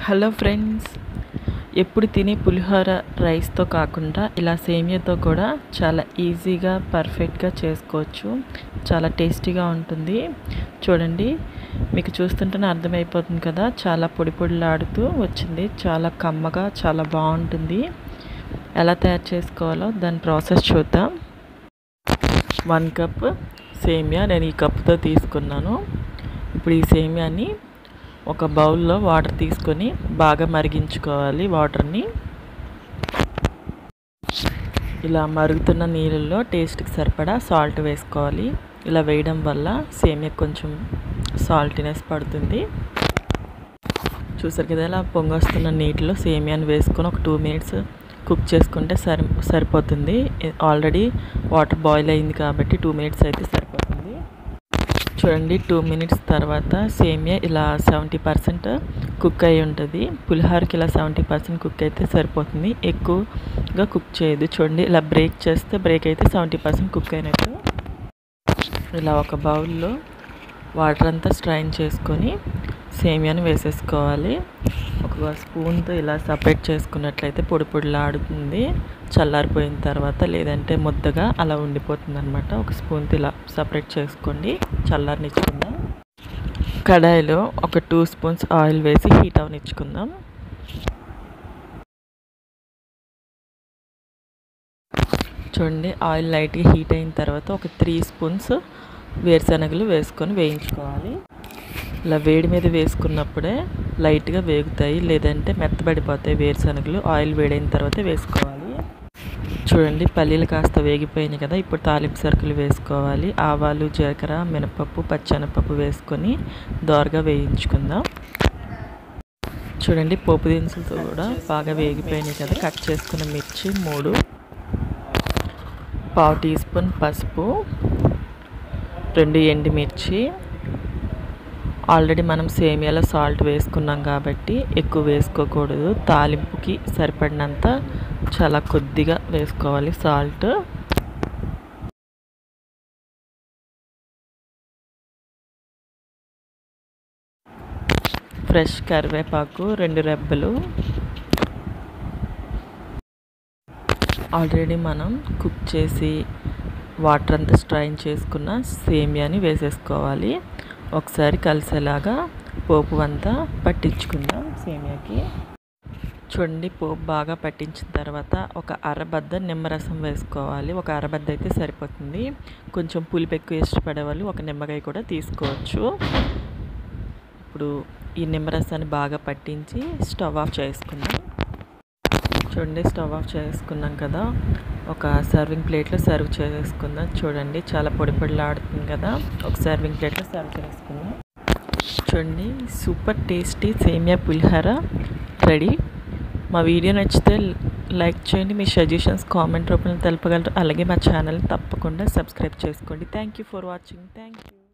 hello friends ఎప్పుడు తినే పులిహోర రైస్తో కాకుండా ఇలా సేమియాతో కూడా చాలా ఈజీగా పర్ఫెక్ట్గా చేసుకోవచ్చు చాలా టేస్టీగా ఉంటుంది చూడండి మీకు చూస్తుంటేనే అర్థమైపోతుంది కదా చాలా పొడి పొడిలాడుతూ వచ్చింది చాలా కమ్మగా చాలా బాగుంటుంది ఎలా తయారు చేసుకోవాలో దాని ప్రాసెస్ చూద్దాం వన్ కప్ సేమియా నేను ఈ కప్తో తీసుకున్నాను ఇప్పుడు ఈ సేమియాని ఒక బౌల్లో వాటర్ తీసుకొని బాగా మరిగించుకోవాలి వాటర్ని ఇలా మరుగుతున్న నీళ్ళల్లో టేస్ట్కి సరిపడా సాల్ట్ వేసుకోవాలి ఇలా వేయడం వల్ల సేమియా కొంచెం సాల్టీనెస్ పడుతుంది చూసారు కదా ఇలా పొంగొస్తున్న నీటిలో సేమియాని వేసుకొని ఒక టూ మినిట్స్ కుక్ చేసుకుంటే సరి సరిపోతుంది ఆల్రెడీ వాటర్ బాయిల్ అయింది కాబట్టి టూ మినిట్స్ అయితే సరిపోతుంది చూడండి టూ మినిట్స్ తర్వాత సేమియా ఇలా సెవెంటీ పర్సెంట్ కుక్ అయి ఉంటుంది పులిహోరకి ఇలా సెవెంటీ పర్సెంట్ కుక్ అయితే సరిపోతుంది ఎక్కువగా కుక్ చేయదు చూడండి ఇలా బ్రేక్ చేస్తే బ్రేక్ అయితే సెవెంటీ పర్సెంట్ కుక్ అయినట్టు ఇలా ఒక బౌల్లో వాటర్ అంతా స్ట్రైన్ చేసుకొని సేమియాని వేసేసుకోవాలి ఒక స్పూన్తో ఇలా సపరేట్ చేసుకున్నట్లయితే పొడి పొడిలాడుతుంది చల్లారిపోయిన తర్వాత లేదంటే ముద్దగా అలా ఉండిపోతుంది అనమాట ఒక స్పూన్తో ఇలా సపరేట్ చేసుకోండి చల్లారనిచ్చుకుందాం కడాయిలో ఒక టూ స్పూన్స్ ఆయిల్ వేసి హీట్ అవనిచ్చుకుందాం చూడండి ఆయిల్ లైట్గా హీట్ అయిన తర్వాత ఒక త్రీ స్పూన్స్ వేరుశనగలు వేసుకొని వేయించుకోవాలి ఇలా వేడి మీద వేసుకున్నప్పుడే లైట్గా వేగుతాయి లేదంటే మెత్తబడిపోతాయి వేరుశనగలు ఆయిల్ వేడైన తర్వాత వేసుకోవాలి చూడండి పల్లీలు కాస్త వేగిపోయినాయి కదా ఇప్పుడు తాలింపు సరుకులు వేసుకోవాలి ఆవాలు జీలకర్ర మినపప్పు పచ్చెనపప్పు వేసుకొని దోరగా వేయించుకుందాం చూడండి పోపు దినుసులతో కూడా బాగా వేగిపోయినాయి కదా కట్ చేసుకున్న మిర్చి మూడు పావు టీ స్పూన్ పసుపు రెండు ఎండుమిర్చి ఆల్రెడీ మనం సేమియాలో సాల్ట్ వేసుకున్నాం కాబట్టి ఎక్కువ వేసుకోకూడదు తాలింపుకి సరిపడినంత చాలా కొద్దిగా వేసుకోవాలి సాల్ట్ ఫ్రెష్ కరివేపాకు రెండు రెబ్బలు ఆల్రెడీ మనం కుక్ చేసి వాటర్ అంతా స్ట్రైన్ చేసుకున్న సేమియాని వేసేసుకోవాలి ఒకసారి కలిసేలాగా పోపు అంతా పట్టించుకుందాం సేమియాకి చూడండి పోపు బాగా పట్టించిన తర్వాత ఒక అరబద్ద నిమ్మరసం వేసుకోవాలి ఒక అరబద్ద అయితే సరిపోతుంది కొంచెం పులుపు ఎక్కువ ఇష్టపడే వాళ్ళు ఒక నిమ్మకాయ కూడా తీసుకోవచ్చు ఇప్పుడు ఈ నిమ్మరసాన్ని బాగా పట్టించి స్టవ్ ఆఫ్ చేసుకుందాం చూడండి స్టవ్ ఆఫ్ చేసుకున్నాం కదా ఒక సర్వింగ్ ప్లేట్లో సర్వ్ చేసుకుందాం చూడండి చాలా పొడి పొడిలాడుతుంది కదా ఒక సర్వింగ్ ప్లేట్లో సర్వ్ చేసుకుందాం చూడండి సూపర్ టేస్టీ సేమియా పులిహోర రెడీ మా వీడియో నచ్చితే లైక్ చేయండి మీ సజెషన్స్ కామెంట్ రూపంలో తెలపగలరు అలాగే మా ఛానల్ తప్పకుండా సబ్స్క్రైబ్ చేసుకోండి thank you for watching thank you